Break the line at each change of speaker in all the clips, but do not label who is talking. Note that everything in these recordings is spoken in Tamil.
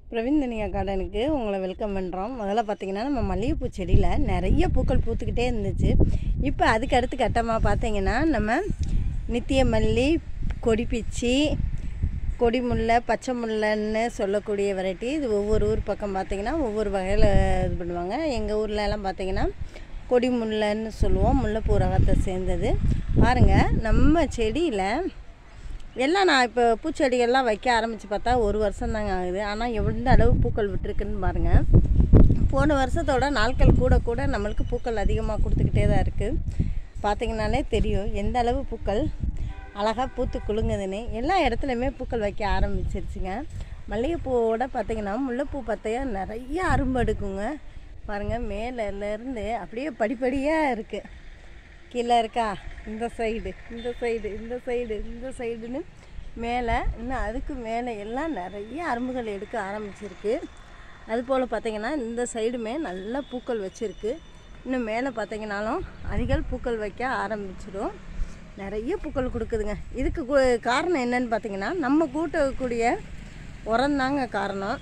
பிரவீந்தனியா கார்டனுக்கு உங்களை வெல்கம் பண்ணுறோம் முதல்ல பார்த்தீங்கன்னா நம்ம மல்லிகைப்பூ செடியில் நிறைய பூக்கள் பூத்துக்கிட்டே இருந்துச்சு இப்போ அதுக்கு அடுத்து கட்டமாக பார்த்தீங்கன்னா நம்ம நித்திய மல்லி கொடிப்பிச்சி கொடி முல்லை பச்சை முல்லைன்னு சொல்லக்கூடிய வெரைட்டி இது ஒவ்வொரு ஊர் பக்கம் பார்த்தீங்கன்னா ஒவ்வொரு வகையில் இது பண்ணுவாங்க எங்கள் ஊர்ல எல்லாம் பார்த்தீங்கன்னா கொடி முல்லைன்னு சொல்லுவோம் முல்லைப்பூ ரகத்தை சேர்ந்தது பாருங்கள் நம்ம செடியில் எல்லாம் நான் இப்போ பூச்செடிகள்லாம் வைக்க ஆரம்பித்து பார்த்தா ஒரு வருஷம் தாங்க ஆகுது ஆனால் எந்த அளவு பூக்கள் விட்டுருக்குன்னு பாருங்கள் போன வருஷத்தோட நாட்கள் கூட கூட நம்மளுக்கு பூக்கள் அதிகமாக கொடுத்துக்கிட்டே தான் இருக்குது பார்த்தீங்கனாலே தெரியும் எந்த அளவு பூக்கள் அழகாக பூத்து குலுங்குதுன்னு எல்லா இடத்துலையுமே பூக்கள் வைக்க ஆரம்பிச்சிருச்சுங்க மல்லிகைப்பூவோட பார்த்தீங்கன்னா முல்லைப்பூ பார்த்தையா நிறைய அரும்பு எடுக்குங்க பாருங்கள் மேலேருந்து அப்படியே படிப்படியாக இருக்குது கீழே இருக்கா இந்த சைடு இந்த சைடு இந்த சைடு இந்த சைடுன்னு மேலே இன்னும் அதுக்கு மேலே எல்லாம் நிறைய அரும்புகள் எடுக்க ஆரம்பிச்சிருக்கு அதுபோல் பார்த்தீங்கன்னா இந்த சைடுமே நல்ல பூக்கள் வச்சுருக்கு இன்னும் மேலே பார்த்தீங்கன்னாலும் அதிகள் பூக்கள் வைக்க ஆரம்பிச்சிடும் நிறைய பூக்கள் கொடுக்குதுங்க இதுக்கு கு- காரணம் என்னன்னு பார்த்தீங்கன்னா நம்ம கூட்டக்கூடிய உரந்தாங்க காரணம்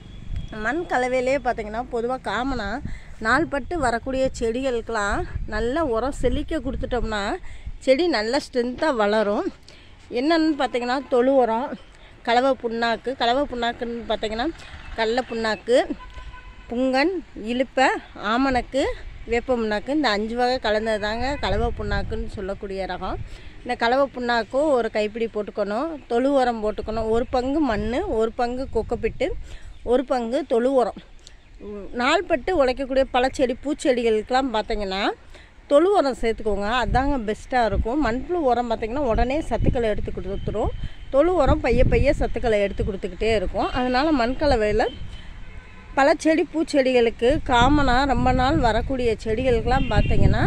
மண் கலவையிலே பார்த்தீங்கன்னா பொதுவாக காமனாக நாள்பட்டு வரக்கூடிய செடிகளுக்கெல்லாம் நல்ல உரம் செழிக்க கொடுத்துட்டோம்னா செடி நல்ல ஸ்ட்ரென்த்தாக வளரும் என்னன்னு பார்த்தீங்கன்னா தொழு உரம் கலவை புண்ணாக்கு கலவை புண்ணாக்குன்னு பார்த்தீங்கன்னா கடல புண்ணாக்கு புங்கன் இலுப்பை ஆமணக்கு வேப்ப புண்ணாக்கு இந்த அஞ்சு வகை கலந்தது தாங்க கலவை புண்ணாக்குன்னு சொல்லக்கூடிய ரகம் இந்த கலவை புண்ணாக்கும் ஒரு கைப்பிடி போட்டுக்கணும் தொழு உரம் போட்டுக்கணும் ஒரு பங்கு மண் ஒரு பங்கு கொக்கைப்பிட்டு ஒரு பங்கு தொழு உரம் ம், நாள்பட்டு உழைக்கக்கூடிய பழச்செடி பூச்செடிகளுக்கெல்லாம் பார்த்தீங்கன்னா தொழு உரம் சேர்த்துக்கோங்க அதாங்க பெஸ்ட்டாக இருக்கும் மண்புழு உரம் பார்த்தீங்கன்னா உடனே சத்துக்களை எடுத்து கொடுத்துரும் தொழு உரம் பைய பைய சத்துக்களை எடுத்து கொடுத்துக்கிட்டே இருக்கும் அதனால் மண்கலவையில் பழச்செடி பூச்செடிகளுக்கு காமனாக ரொம்ப நாள் வரக்கூடிய செடிகளுக்கெல்லாம் பார்த்தீங்கன்னா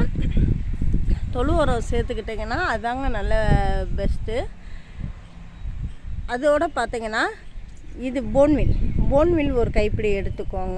தொழு உரம் சேர்த்துக்கிட்டிங்கன்னா அதாங்க நல்ல பெஸ்ட்டு அதோட பார்த்தீங்கன்னா இது போன்வில் போன்வில் ஒரு கைப்பிடி எடுத்துக்கோங்க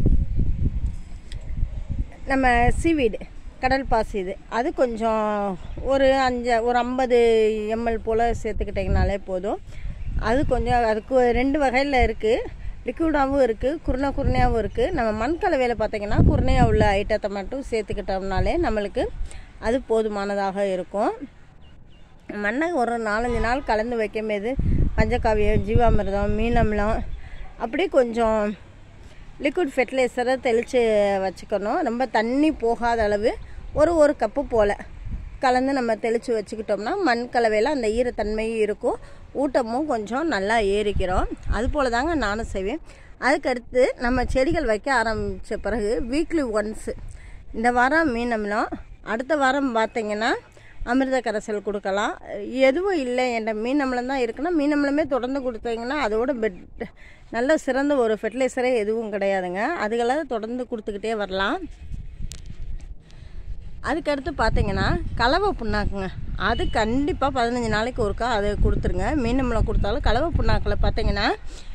நம்ம சீவீடு கடல் பாசி இது அது கொஞ்சம் ஒரு அஞ்சு ஒரு ஐம்பது எம்எல் போல் சேர்த்துக்கிட்டிங்கனாலே போதும் அது கொஞ்சம் அதுக்கு ரெண்டு வகையில் இருக்குது லிக்விடாகவும் இருக்குது குருணை குருணையாகவும் இருக்குது நம்ம மண் கலவையில் பார்த்தீங்கன்னா குருணையாக உள்ள ஐட்டத்தை மட்டும் சேர்த்துக்கிட்டோம்னாலே நம்மளுக்கு அது போதுமானதாக இருக்கும் மண்ணை ஒரு நாலஞ்சு நாள் கலந்து வைக்கும்போது பஞ்சகாவியம் ஜீவாமிர்தம் மீனம்லம் அப்படியே கொஞ்சம் லிக்விட் ஃபெர்டிலைசரை தெளித்து வச்சுக்கணும் ரொம்ப தண்ணி போகாத அளவு ஒரு ஒரு கப்பு போல் கலந்து நம்ம தெளித்து வச்சுக்கிட்டோம்னா மண் கலவையில் அந்த ஈரத்தன்மையும் இருக்கும் ஊட்டமும் கொஞ்சம் நல்லா ஏறிக்கிறோம் அது போல் தாங்க நானும் செய்வேன் அதுக்கடுத்து நம்ம செடிகள் வைக்க ஆரம்பித்த பிறகு வீக்லி ஒன்ஸு இந்த வாரம் மீனம்லம் அடுத்த வாரம் பார்த்தீங்கன்னா அமிர்த கரைசல் கொடுக்கலாம் எதுவும் இல்லை என்ற மீன் அமிலம் தான் இருக்குன்னா மீன் அமிலமே தொடர்ந்து கொடுத்தீங்கன்னா அதோட பெட் நல்ல சிறந்த ஒரு ஃபெர்டிலைசரே எதுவும் கிடையாதுங்க அதுகளை தொடர்ந்து கொடுத்துக்கிட்டே வரலாம் அதுக்கடுத்து பார்த்தீங்கன்னா கலவை புண்ணாக்குங்க அது கண்டிப்பாக பதினஞ்சு நாளைக்கு ஒருக்கா அதை கொடுத்துருங்க மீன் அமிலம் கொடுத்தாலும் கலவை புண்ணாக்கில் பார்த்தீங்கன்னா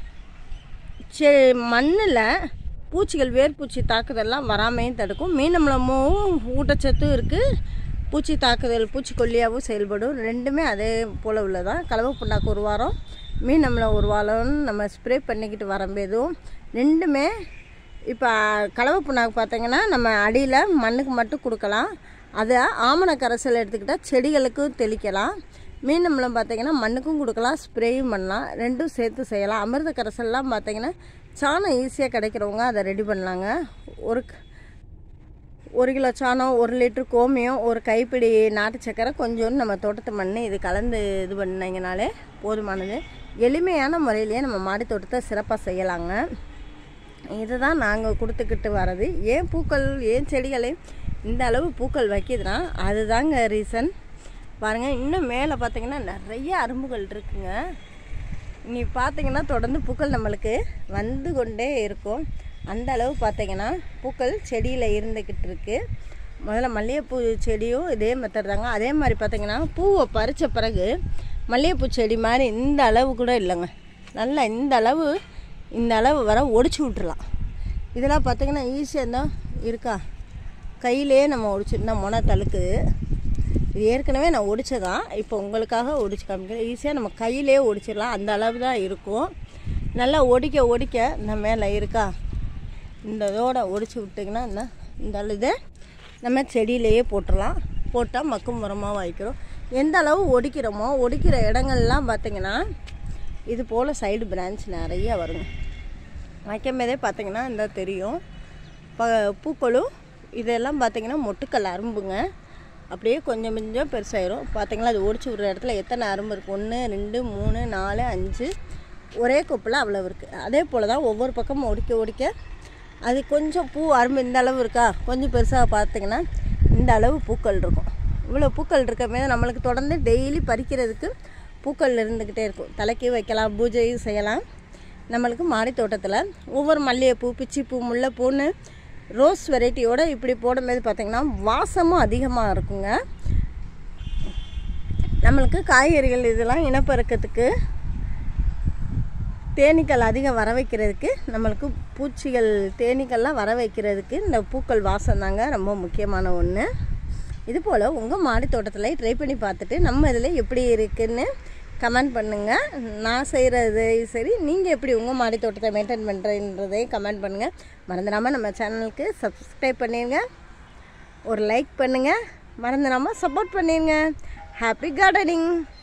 செ மண்ணில் பூச்சிகள் வேர்பூச்சி தாக்குதல்லாம் வராமையும் தடுக்கும் மீனமிலமும் ஊட்டச்சத்தும் இருக்குது பூச்சி தாக்குதல் பூச்சிக்கொல்லியாகவும் செயல்படும் ரெண்டுமே அதே போல் உள்ளதான் கலவை புண்ணாக்கு ஒரு வாரம் மீன் அமிலம் ஒரு வாரம்னு நம்ம ஸ்ப்ரே பண்ணிக்கிட்டு வரும்போதும் ரெண்டுமே இப்போ கலவை புண்ணாக்கு பார்த்தீங்கன்னா நம்ம அடியில் மண்ணுக்கு மட்டும் கொடுக்கலாம் அதை ஆமண கரைசல் எடுத்துக்கிட்டால் செடிகளுக்கும் தெளிக்கலாம் மீன் அமிலம் பார்த்தீங்கன்னா மண்ணுக்கும் கொடுக்கலாம் ஸ்ப்ரேயும் பண்ணலாம் ரெண்டும் சேர்த்து செய்யலாம் அமிர்த கரைசல்லாம் பார்த்தீங்கன்னா சாணம் ஈஸியாக கிடைக்கிறவங்க அதை ரெடி பண்ணலாங்க ஒரு க- ஒரு கிலோ சாணம் ஒரு லிட்டர் கோமியம் ஒரு கைப்பிடி நாட்டு சக்கரை கொஞ்சோண்டு நம்ம தோட்டத்து மண் இது கலந்து இது பண்ணிங்கனாலே போதுமானது எளிமையான முறையிலேயே நம்ம மாடி தோட்டத்தை சிறப்பாக செய்யலாங்க இதுதான் நாங்கள் கொடுத்துக்கிட்டு வர்றது ஏன் பூக்கள் ஏன் செடிகளை இந்த அளவு பூக்கள் வைக்கிதுன்னா அதுதாங்க ரீசன் பாருங்கள் இன்னும் மேலே பார்த்தீங்கன்னா நிறைய அரும்புகள் இருக்குங்க நீ பார்த்தீங்கன்னா தொடர்ந்து பூக்கள் நம்மளுக்கு வந்து கொண்டே இருக்கும் அந்த அளவு பார்த்தீங்கன்னா பூக்கள் செடியில் இருந்துக்கிட்டு இருக்கு முதல்ல மல்லிகைப்பூ செடியும் இதே மெத்தட் தாங்க அதே மாதிரி பார்த்தீங்கன்னா பூவை பறித்த பிறகு மல்லிகைப்பூ செடி மாதிரி இந்த அளவு கூட இல்லைங்க நல்லா இந்த அளவு இந்த அளவு வர ஒடிச்சு விட்டுறலாம் இதெல்லாம் பார்த்தீங்கன்னா ஈஸியாக தான் இருக்கா கையிலே நம்ம ஒடிச்சிருந்தா முனை தழுக்குது இது ஏற்கனவே நான் ஒடிச்சதான் இப்போ உங்களுக்காக ஒடிச்சு காமிக்கிறேன் ஈஸியாக நம்ம கையிலே ஒடிச்சிடலாம் அந்த அளவு தான் இருக்கும் நல்லா ஒடிக்க ஒடிக்க இந்த மேலே இருக்கா இந்த இதோட ஒடிச்சு விட்டிங்கன்னா இந்த இந்த இதை நம்ம செடியிலேயே போட்டுடலாம் போட்டால் மக்கும் உரமாக வாய்க்கிறோம் எந்த அளவு ஒடிக்கிறோமோ ஒடிக்கிற இடங்கள்லாம் பார்த்திங்கன்னா இது போல் சைடு பிரான்ச் நிறைய வருங்க வைக்கும் போதே பார்த்திங்கன்னா இந்த தெரியும் ப பூக்களும் இதெல்லாம் பார்த்திங்கன்னா மொட்டுக்கல் அரும்புங்க அப்படியே கொஞ்சம் கொஞ்சம் பெருசாயிரும் பார்த்தீங்களா அது ஒடிச்சு விடுற இடத்துல எத்தனை அரும்பு இருக்குது ஒன்று ரெண்டு மூணு நாலு அஞ்சு ஒரே கொப்பில் அவ்வளோ இருக்குது அதே போல் தான் ஒவ்வொரு பக்கமும் ஒடிக்க ஒடிக்க அது கொஞ்சம் பூ அரும்பு இந்த அளவு இருக்கா கொஞ்சம் பெருசாக பார்த்தீங்கன்னா இந்த அளவு பூக்கள் இருக்கும் இவ்வளோ பூக்கள் இருக்கமே நம்மளுக்கு தொடர்ந்து டெய்லி பறிக்கிறதுக்கு பூக்கள் இருந்துக்கிட்டே இருக்கும் தலைக்கு வைக்கலாம் பூஜையும் செய்யலாம் நம்மளுக்கு மாடி தோட்டத்தில் ஒவ்வொரு மல்லிகைப்பூ பிச்சிப்பூ முல்லைப்பூன்னு ரோஸ் வெரைட்டியோட இப்படி போடும்போது பார்த்திங்கன்னா வாசமும் அதிகமாக இருக்குங்க நம்மளுக்கு காய்கறிகள் இதெல்லாம் இனப்பெருக்கத்துக்கு தேனீக்கள் அதிகம் வர வைக்கிறதுக்கு நம்மளுக்கு பூச்சிகள் தேனீக்கள்லாம் வர வைக்கிறதுக்கு இந்த பூக்கள் வாசம் தாங்க ரொம்ப முக்கியமான ஒன்று இது போல் உங்கள் மாடி தோட்டத்தில் ட்ரை பண்ணி பார்த்துட்டு நம்ம இதில் எப்படி இருக்குன்னு கமெண்ட் பண்ணுங்கள் நான் செய்கிறது சரி நீங்கள் எப்படி உங்கள் மாடி தோட்டத்தை மெயின்டைன் பண்ணுறதுன்றதையும் கமெண்ட் பண்ணுங்கள் மறந்துடாமல் நம்ம சேனலுக்கு சப்ஸ்கிரைப் பண்ணிடுங்க ஒரு லைக் பண்ணுங்கள் மறந்துடாமல் சப்போர்ட் பண்ணிடுங்க ஹாப்பி கார்டனிங்